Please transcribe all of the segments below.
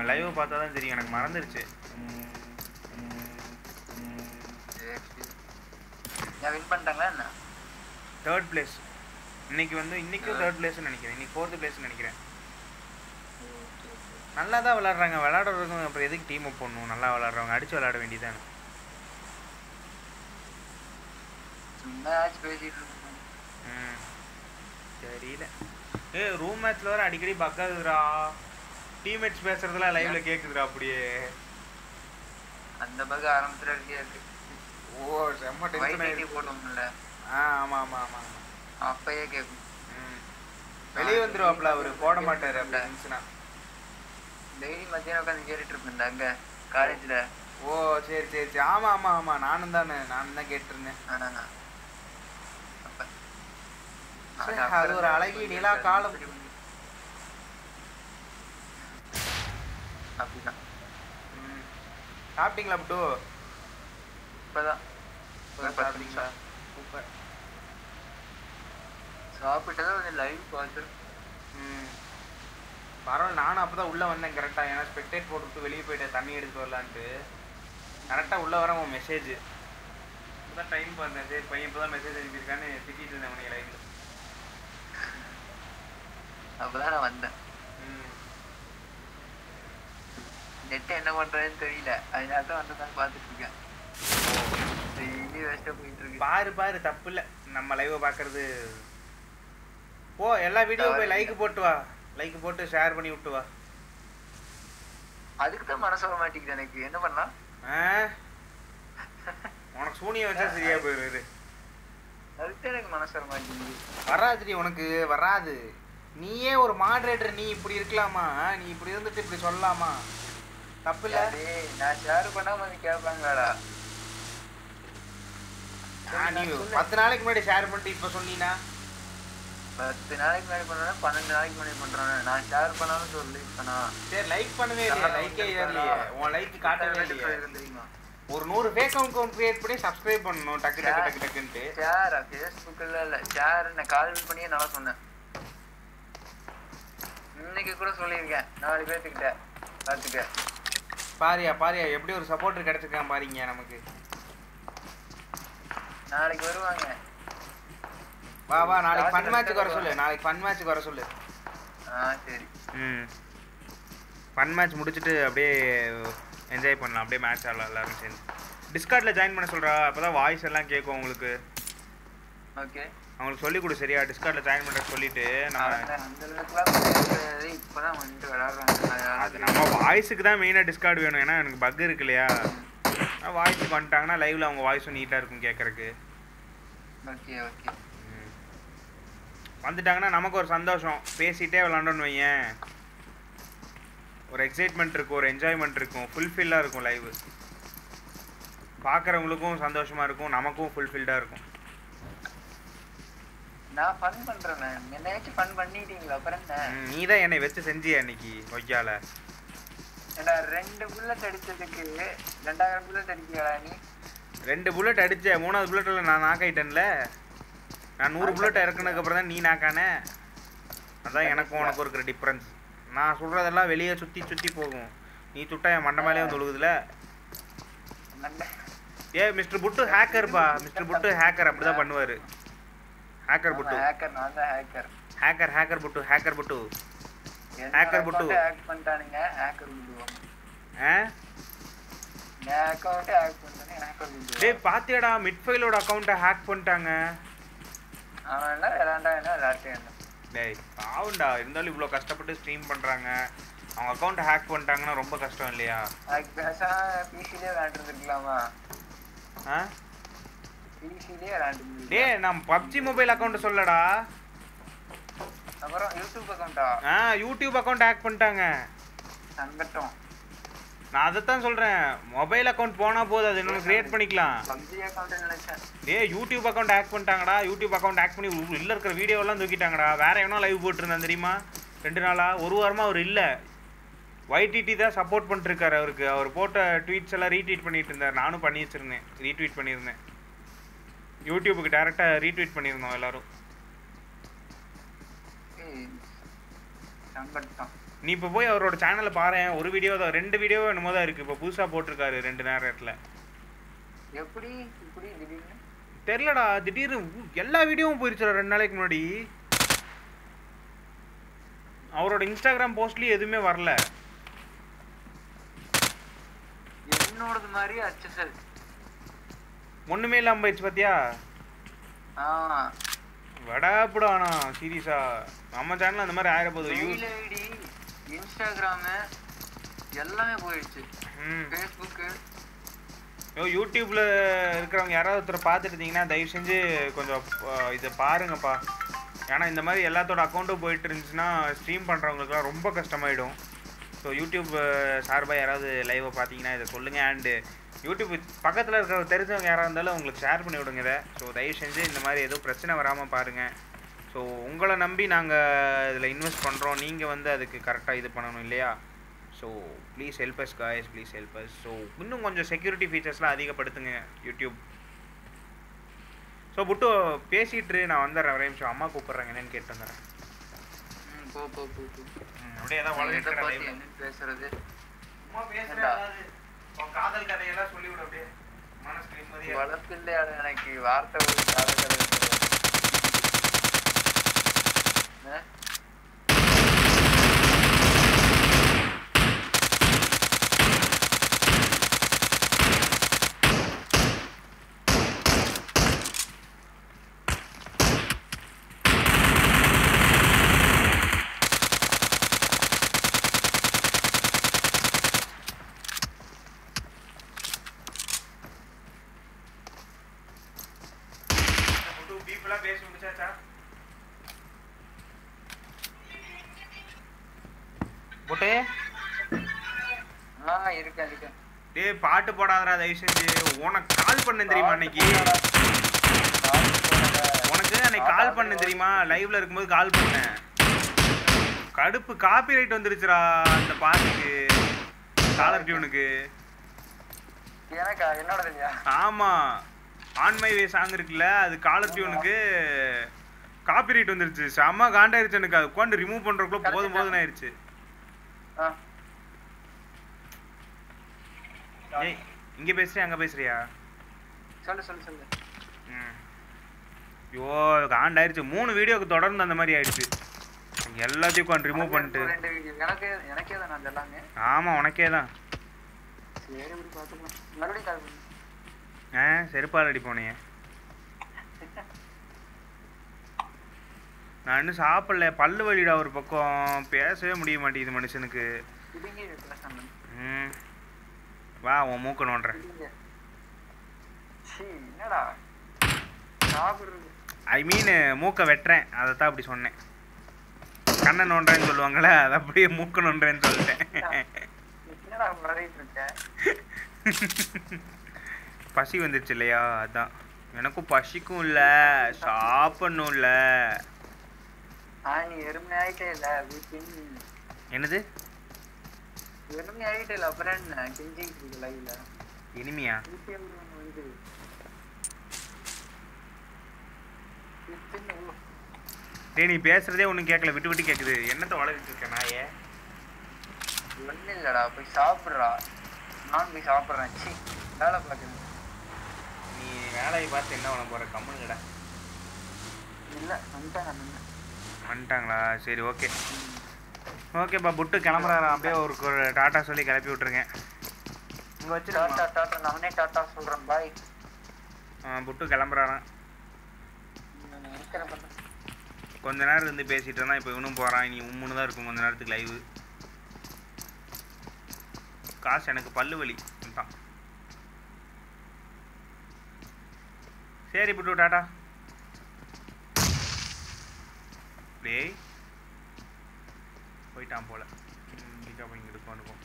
Live பார்த்தா தான் தெரியும் எனக்கு மறந்துருச்சு சரி, சரி. நான் வின் பண்ணிட்டாங்களா என்ன தேர்ட் பிளேஸ் இன்னைக்கு வந்து இன்னைக்கும் தேர்ட் பிளேஸ்னு நினைக்கிறேன் இன்னைக்கு ஃபோர்த் பிளேஸ்னு நினைக்கிறேன் நல்லா தான் விளாட்றாங்க விளாடுறவங்க அப்புறம் எதுக்கு டீம் அப் பண்ணணும் நல்லா விளாட்றவங்க அடிச்சு விளாட வேண்டியதானே சும்மா ஆச்சு பேசிட்டு இருக்கோம் ம் தெரியல ஏ ரூம் மேட்ச்ல வர அடிக்கடி பக்காதுடா டீம்மேட்ஸ் பேசுறதெல்லாம் லைவ்ல கேக்குதுடா அப்படியே அந்த பக்கம் ஆரம்பத்துல இருக்கே இருக்கு ஓ செம்ம டென்ஷன் வைடிடி ஆயிடுச்சு போட்டோம்ல ஆ ஆமா ஆமா ஆமா ஆமா. அப்பயே கேட்கும் ம் வெளியே வந்துருவாப்ல அவரு போட மாட்டாரு அப்படி இருந்துச்சுன்னா டெய்லி மத்தியானம் உட்காந்து கேட்டுட்டு இருப்பேன் அங்க காலேஜ்ல ஓ சரி சரி சரி ஆமா ஆமா ஆமா நானும் தானே நானும் தான் கேட்டிருந்தேன் அப்ப சே, அது ஒரு அழகிய நிலா காலம். அப்படிதான் ம். சாப்பிட்டீங்களா புட்டு இப்பதான் ஒரு பத்து சாப்பிட்டீங்களா நிமிஷம் சூப்பர் சாப்பிட்டதான் கொஞ்சம் லைவ் பார்த்து ம் பரவாயில்ல நானும் அப்போ தான் உள்ளே வந்தேன் கரெக்டாக ஏன்னா ஸ்பெக்டேட் போட்டுவிட்டு வெளியே போயிட்டேன் தண்ணி எடுத்துட்டு வரலான்ட்டு கரெக்டாக உள்ளே வர உன் மெசேஜ் இப்போ தான் டைம் பார்த்தேன் சரி பையன் இப்போ தான் மெசேஜ் அனுப்பியிருக்கான்னு திட்டிட்டு இருந்தேன் உனக்கு லைவில் அப்பதான் நான் வந்தேன் ம் நெட் என்ன பண்றதுன்னு தெரியல அதனால தான் வந்து பார்த்துட்டு இருக்கேன் டெய்லி வேஸ்ட்டாக போயிட்டு இருக்கு பாரு பாரு தப்பு இல்லை நம்ம லைவை பார்க்கறது போ எல்லா வீடியோ போய் லைக் போட்டு வா லைக் போட்டு ஷேர் பண்ணி விட்டு வா அதுக்கு தான் மனசு வர மாட்டேங்குது எனக்கு என்ன பண்ணலாம் ஆ உனக்கு சூனியம் வச்சா சரியா போயிரு அதுக்கு தான் எனக்கு மனசு வர மாட்டேங்குது வராதுடி உனக்கு வராது நீயே ஒரு மாடரேட்டர் நீ இப்படி இருக்கலாமா நீ இப்படி இருந்துட்டு இப்படி சொல்லலாமா தப்பு இல்ல டேய், நான் ஷேர் பண்ணாம வந்து கேட்பாங்களாடா நீ பத்து நாளைக்கு முன்னாடி ஷேர் பண்ணிட்டு இப்ப சொன்னீனா பத்து நாளைக்கு முன்னாடி பண்றேன் பன்னெண்டு நாளைக்கு முன்னாடி பண்றேன் நான் ஷேர் பண்ணாலும் சொல்லி பண்ணா சரி லைக் பண்ணவே இல்லையா லைக்கே ஏறலையே உன் லைக் காட்டவே இல்லையே தெரியுமா ஒரு நூறு ஃபேக் அக்கௌண்ட் கிரியேட் பண்ணி சப்ஸ்கிரைப் பண்ணணும் டக்கு டக்கு டக்கு டக்குன்ட்டு ஷேரா ஃபேஸ்புக்கில் இல்லை ஷேர் நான் கால் பண்ணியே நல்லா சொன்னேன் இன்னைக்கு கூட சொல்லியிருக்கேன் நாலு பேர்த்துக்கிட்ட பார்த்துக்க பாரியா பாரியா எப்படி ஒரு சப்போர்ட்டர் கிடைச்சிருக்கான் பாருங்க நமக்கு நாளைக்கு வருவாங்க வா வா நாளைக்கு ஃபன் மேட்ச்சுக்கு வர சொல்லு நாளைக்கு ஃபன் மேட்ச்சுக்கு வர சொல்லு ஆ சரி ம் ஃபன் மேட்ச் முடிச்சுட்டு அப்படியே என்ஜாய் பண்ணலாம் அப்படியே மேட்ச் ஆடலாம் எல்லாரும் சேர்ந்து டிஸ்கார்டில் ஜாயின் பண்ண சொல்கிறா அப்போ தான் வாய்ஸ் எல்லாம் கேட்கும் உங்களுக்கு ஓகே அவங்களுக்கு சொல்லிக் கொடு சரியா டிஸ்கார்டில் ஜாயின் பண்ணுற சொல்லிட்டு நம்ம அந்த அளவுக்குலாம் இப்போதான் வந்துட்டு விளாடுறாங்க அது நம்ம வாய்ஸுக்கு தான் மெயினாக டிஸ்கார்டு வேணும் ஏன்னா எனக்கு பக் இருக்கு இல்லையா வாய்ஸுக்கு வந்துட்டாங்கன்னா லைவில் அவங்க வாய்ஸும் நீட்டாக இருக்கும் கேட்குறக்கு ஓகே ஓகே வந்துட்டாங்கன்னா நமக்கு ஒரு சந்தோஷம் பேசிட்டே விளாண்டோன்னு வையேன் ஒரு எக்ஸைட்மெண்ட் இருக்கும் ஒரு என்ஜாய்மெண்ட் இருக்கும் ஃபுல்ஃபில்லாக இருக்கும் லைவ் பார்க்குறவங்களுக்கும் சந்தோஷமாக இருக்கும் நமக்கும் ஃபுல்ஃபில்டாக இருக்கும் நான் ஃபன் பண்றேன் என்னையாச்சும் ஃபன் பண்ணிட்டீங்களா அப்புறம் என்ன நீ தான் என்னை வச்சு செஞ்சியா இன்னைக்கு ஒய்யால ஏண்டா ரெண்டு புல்லட் அடிச்சதுக்கு ரெண்டாயிரம் புல்லட் அடிக்கிறா நீ ரெண்டு புல்லட் அடிச்ச மூணாவது புல்லட்டில் நான் நாக் ஆயிட்டேன்ல நான் நூறு புல்லட் இறக்குனதுக்கு அப்புறம் தான் நீ நாக்கானே அதான் எனக்கும் உனக்கு இருக்கிற டிஃப்ரென்ஸ் நான் சொல்கிறதெல்லாம் வெளியே சுற்றி சுற்றி போகும் நீ சுட்டா என் மண்டை மேலே வந்து விழுகுதுல மண்டை ஏ மிஸ்டர் புட்டு ஹேக்கர்ப்பா மிஸ்டர் புட்டு ஹேக்கர் அப்படி தான் பண்ணுவார் ஹேக்கர் புட்டு ஹேக்கர் நான் தான் hacker hacker hacker Puttu hacker Puttu Hacker Puttu. Hack பண்ணிட்டானுங்க ஹேக்கர் விடுவோம் ஆ என் அக்கௌண்ட்டே ஹேக் பண்ணிட்டானே ஹேக்கர் விடுவோம் டேய் பாத்தியாடா மிட்ஃபைலோட அக்கௌண்ட்டை ஹேக் பண்ணிட்டாங்க அவன் என்ன விளாண்டா என்ன விளாட்டு என்ன டேய் பாவண்டா இருந்தாலும் இவ்வளோ கஷ்டப்பட்டு ஸ்ட்ரீம் பண்ணுறாங்க அவங்க அக்கௌண்ட்டை ஹேக் பண்ணிட்டாங்கன்னா ரொம்ப கஷ்டம் இல்லையா அதுக்கு பேசாம பிசிலே விளாண்டுருந்துருக்கலாமா ஆ பிசிலே விளாண்டு டேய் நான் பப்ஜி மொபைல் அக்கௌண்ட்டை சொல்லடா அப்புறம் யூடியூப் அக்கௌண்ட்டா ஆ யூடியூப் அக்கௌண்ட் ஹேக் பண்ணிட்டாங்க சங்கட்டம் நான் அதைத்தான் சொல்கிறேன் மொபைல் அக்கௌண்ட் போனால் போதும் அது இன்னும் க்ரியேட் பண்ணிக்கலாம் பப்ஜி அக்கௌண்ட் நினைச்சேன் டேய் யூடியூப் அக்கௌண்ட் ஹேக் பண்ணிட்டாங்கடா யூடியூப் அக்கௌண்ட் ஹேக் பண்ணி உள்ள இருக்கிற வீடியோலாம் தூக்கிட்டாங்கடா வேற எவனோ லைவ் போட்டிருந்தான் தெரியுமா ரெண்டு நாளா ஒரு வாரமா அவர் இல்ல YTT தான் சப்போர்ட் பண்ணிருக்காரு அவருக்கு அவர் போட்ட ட்வீட்ஸ் எல்லாம் ரீட்வீட் பண்ணிட்டு இருந்தார் நானும் பண்ணி வச்சிருந்தேன் ரீட்வீட் பண்ணியிருந்தேன் யூடியூபுக்கு டேரெக்டாக ரீட்வீட் பண்ணியிருந்தோம் எல்லாரும் ஏய், சங்கட்டம் நீ இப்போ போய் அவரோட சேனலை பாரேன் ஒரு வீடியோ தான் ரெண்டு வீடியோ என்னமோ தான் இருக்குது இப்போ புதுசாக போட்டிருக்காரு ரெண்டு நேரத்தில் எப்படி இப்படி திடீர்னு தெரிலடா திடீர்னு உ- எல்லா வீடியோவும் போயிருச்சுடா ரெண்டு நாளைக்கு முன்னாடி அவரோட இன்ஸ்டாகிராம் போஸ்ட்லேயும் எதுவுமே வரல என்னோடது மாதிரி HSL ஒன்றுமே இல்லாமல் போயிடுச்சு பார்த்தியா ஆ வடாப்புடானா சீரியஸா நம்ம சேனல் அந்த மாதிரி ஆயிட போகுது யூஸ் மெயில் ஐடி இன்ஸ்டாகிராமு எல்லாமே போயிடுச்சு ம் ஃபேஸ்புக்கு யோ யூடியூப்ல இருக்கிறவங்க யாராவது ஒருத்தர் பார்த்துட்டு இருந்தீங்கன்னா தயவு செஞ்சு கொஞ்சம் அஹ், இதை பாருங்கப்பா ஏன்னா இந்த மாதிரி எல்லாத்தோட அக்கௌண்ட்டும் போயிட்டு இருந்துச்சுன்னா ஸ்ட்ரீம் பண்ணுறவங்களுக்குலாம் ரொம்ப கஷ்டமாயிடும் ஸோ யூடியூப் சார்பாக யாராவது லைவை பார்த்தீங்கன்னா இதை சொல்லுங்கள் அண்டு யூடியூப் பக்கத்தில் இருக்கிற தெரிஞ்சவங்க யாராக இருந்தாலும் உங்களுக்கு ஷேர் பண்ணி விடுங்க இதை ஸோ தயவு செஞ்சு இந்த மாதிரி எதுவும் பிரச்சனை வராமல் பாருங்கள் ஸோ உங்களை நம்பி நாங்கள் இதில் இன்வெஸ்ட் பண்ணுறோம் நீங்கள் வந்து அதுக்கு கரெக்டாக இது பண்ணணும் இல்லையா so please help us guys please help us so இன்னும் கொஞ்சம் செக்யூரிட்டி ஃபீச்சர்ஸ்லாம் அதிகப்படுத்துங்க யூடியூப் ஸோ புட்டு பேசிட்டு இரு, நான் வந்துடுறேன் ஒரே நிமிஷம் அம்மா கூப்பிட்றாங்க என்னன்னு கேட்டு வந்துடுறேன் ம் போ போ போ போ ம், அப்படியே ஏதாவது எதை வளர்க்கிற பத்தி லைவ்ல என்ன பேசுறது சும்மா பேசுறேன் ஏண்டா? அதாவது உன் காதல் கதையெல்லாம் சொல்லிவிடு அப்படியே மனசுக்கு நிம்மதியா வளர்ப்பில்லையாட எனக்கு வார்த்தை ஒரு காலக்கதை புட்டு பீப்லாம் பேசி முடிச்சாச்சா புட்டு ஆ இருக்கேன் இருக்கேன் டேய் பாட்டு போடாதடா தயவு செஞ்சு உனக்கு கால் பண்ணேன் தெரியுமா அன்னைக்கு உனக்கு அன்னைக்கு கால் பண்ணேன் தெரியுமா லைவ்ல இருக்கும்போது கால் பண்ணேன் கடுப்பு காப்பி ரைட் வந்துருச்சுடா அந்த பாட்டுக்கு காலர் டியூனுக்கு எனக்கா என்னோட இல்லையா ஆமா ஆன் மை வே சாங் இருக்குல்ல அது காலர் டியூனுக்கு காப்பி ரைட் வந்துருச்சு செம்ம காண்டாயிருச்சு எனக்கு அது உட்காந்து ரிமூவ் பண்றதுக்குள்ள போதும் போதும் ஆயிருச்சு ஆ ஏய் இங்க பேசுறியா அங்க பேசுறியா சொல்லு சொல்லு சொல்லு ம். ஐயோ காண்டாயிருச்சு மூணு வீடியோக்கு தொடர்ந்து அந்த மாதிரி ஆயிடுச்சு எல்லாத்தையும் உட்காந்து ரிமூவ் பண்ணிட்டு ரெண்டு video. எனக்கு எனக்கே தான் அது எல்லாமே ஆமா உனக்கே தான் சரி இப்படி பார்த்துக்கலாம் மறுபடியும் கால் பண்ணு ஆ செருப்பால் அடி போனே நான் இன்னும் சாப்பிடல பல்லு வலிடா ஒரு பக்கம் பேசவே முடிய மாட்டேங்குது மனுஷனுக்கு பிடிங்க பேசணும் ம் வா உன் மூக்க நோண்டுறேன் பிடிங்க சீ என்னடா சாப்பிடுறது ஐ மீன் மூக்கை வெட்டுறேன் அதை தான் அப்படி சொன்னேன் கண்ணை நோண்டுறேன்னு சொல்லுவாங்கள்ல அதை அப்படியே மூக்க நோண்டுறேன்னு சொல்லிட்டேன் என்னடா வரையிட்டு இருக்க பசி வந்துருச்சு இல்லையா அதான் எனக்கும் பசிக்கும் இல்லை சாப்பிடணும் இல்லை ஆ நீ எருமை ஆயிட்டே இல்ல வீட்டு என்னது எருமை ஆயிட்டே இல்ல அப்புறம் என்ன கெஞ்சிக்கிட்டு இருக்கு லைவ்ல இனிமையா வீட்டே ஒன்று வந்து வித்துன்னு உள்ள- டேய் நீ பேசுறதே ஒன்றும் கேட்கல விட்டு விட்டு கேட்குது என்னத்தை வளர்த்துட்டு இருக்க நாயே ஒண்ணும் இல்லடா போய் சாப்பிடுறா நான் போய் சாப்பிடுறேன் சி வேலை பார்க்குறேன் நீ வேலையை பார்த்து என்ன பண்ண போற கம்முங்கடா இல்ல வந்துட்டாங்க நின்று வந்துட்டாங்களா சரி ஓகே ஓகேப்பா புட்டு கிளம்புறாரு அப்படியே ஒரு ஒரு டாட்டா சொல்லி கிளப்பி விட்ருங்க இங்கே டாட்டா வச்சுருக்கா டாட்டா நானே டாட்டா சொல்றேன் பாய் புட்டு கிளம்புறாராம் இருக்கிறேன் பண்ண கொஞ்ச நேரம் இருந்து பேசிட்டு இருந்தா இப்போ இவனும் போகிறான் இனி உம்முன்னு தான் இருக்கும் கொஞ்ச நேரத்துக்கு லைவு காசு எனக்கு பல்லு வலி தான் சரி புட்டு டாட்டா டேய் போயிட்டான் போல இங்கே போய் இங்கே உட்காந்துக்கும்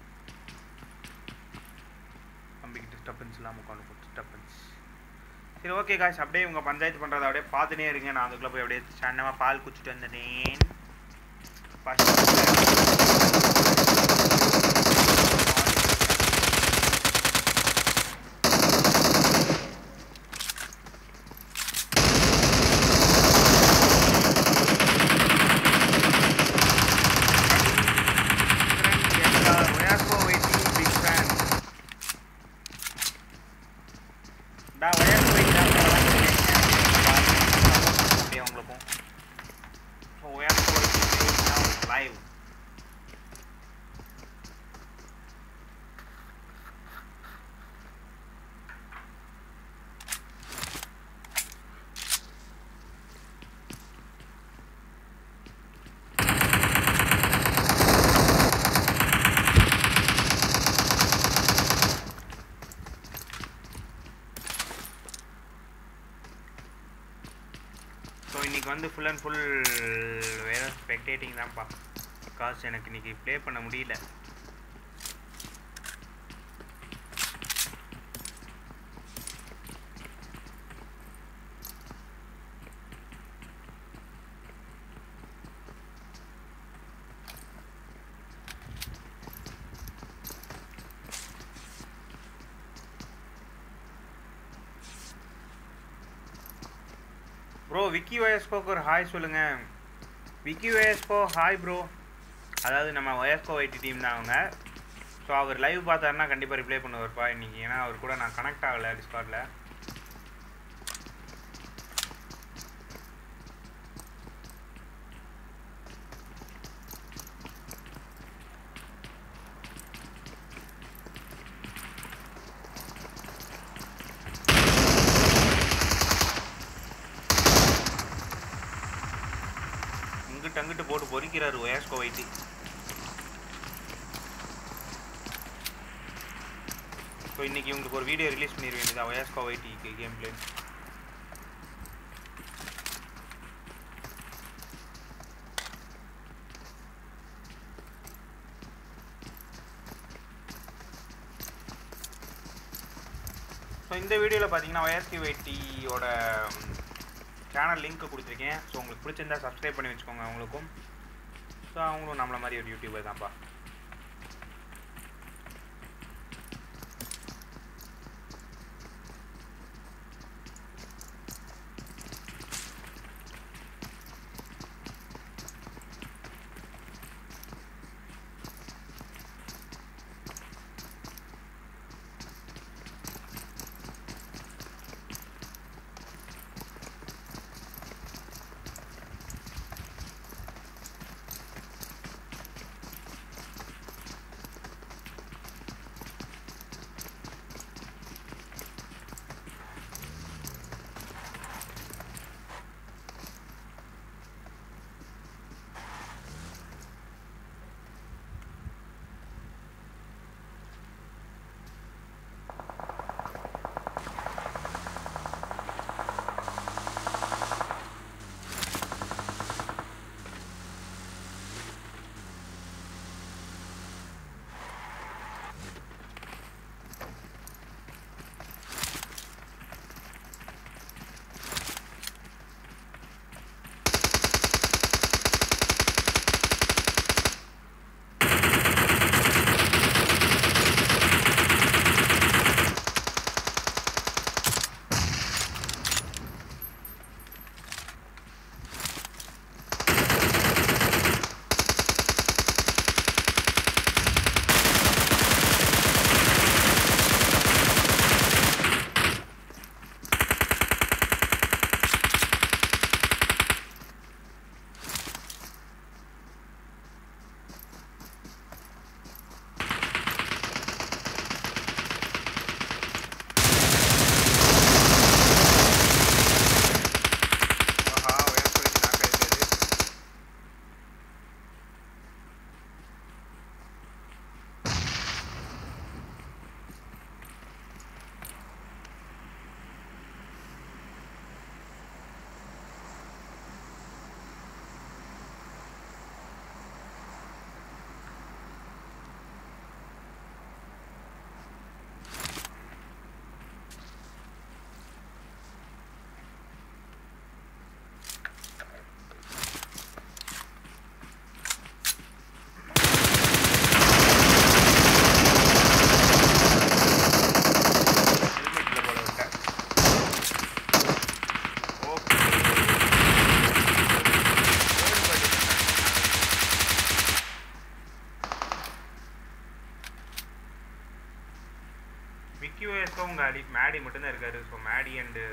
தம்பிக்கு டிஸ்டர்பன்ஸ் இல்லாமல் உட்காந்துக்கும் டிஸ்டர்பன்ஸ் சரி ஓகே காய்ஸ் அப்படியே உங்கள் பஞ்சாயத்து பண்ணுறதை அப்படியே பார்த்துனே இருங்க நான் அதுக்குள்ளே போய் அப்படியே சன்னமாக பால் குடிச்சிட்டு வந்துட்டேன் பசி வந்து ஃபுல் அண்ட் ஃபுல் வேறு ஸ்பெக்டேட்டிங் தான்ப்பா பிகாஸ் எனக்கு இன்னைக்கு ப்ளே பண்ண முடியல ப்ரோ விக்கி வயஸ்கோக்கு ஒரு ஹாய் சொல்லுங்க விக்கி வயஸ்கோ ஹாய் ப்ரோ அதாவது நம்ம வயஸ்கோ ஐடி டீம் தான் அவங்க ஸோ அவர் லைவ் பார்த்தாருன்னா கண்டிப்பாக ரிப்ளை பண்ணுவார்ப்பா இன்னைக்கு ஏன்னா அவர் கூட நான் கனெக்ட் ஆகலை டிஸ்கார்டில் இங்கிட்டு அங்கிட்டு போட்டு பொறிக்கிறாரு ஒயாஸ்கோ வைட்டி ஸோ இன்னைக்கு உங்களுக்கு ஒரு வீடியோ ரிலீஸ் பண்ணிட வேண்டியதா ஒயாஸ்கோ வைட்டிக்கு கேம் பிளே ஸோ இந்த வீடியோவில் பார்த்தீங்கன்னா ஒயாஸ்கி வைட்டியோட சேனல் லிங்க் கொடுத்துருக்கேன் ஸோ உங்களுக்கு பிடிச்சிருந்தா சப்ஸ்கிரைப் பண்ணி வச்சுக்கோங்க அவங்களுக்கும் ஸோ அவங்களும் நம்மள மாதிரி ஒரு யூடியூபர் தான்ப்பா ஆஹா ஒயாஸ்கோ வைட்டி நாக் ஆயிருக்காரு ஹெல்மெட்ல போல விட்டேன் ஓகே விக்கி ஓஎஸ்கோ உங்க அடி மேடி மட்டும்தான் இருக்காரு ஸோ மேடி அண்டு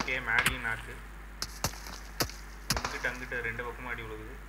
ஓகே மேடியும் நாக்கு இங்கிட்டு அங்கிட்டு ரெண்டு பக்கமும் அடி விழுகுது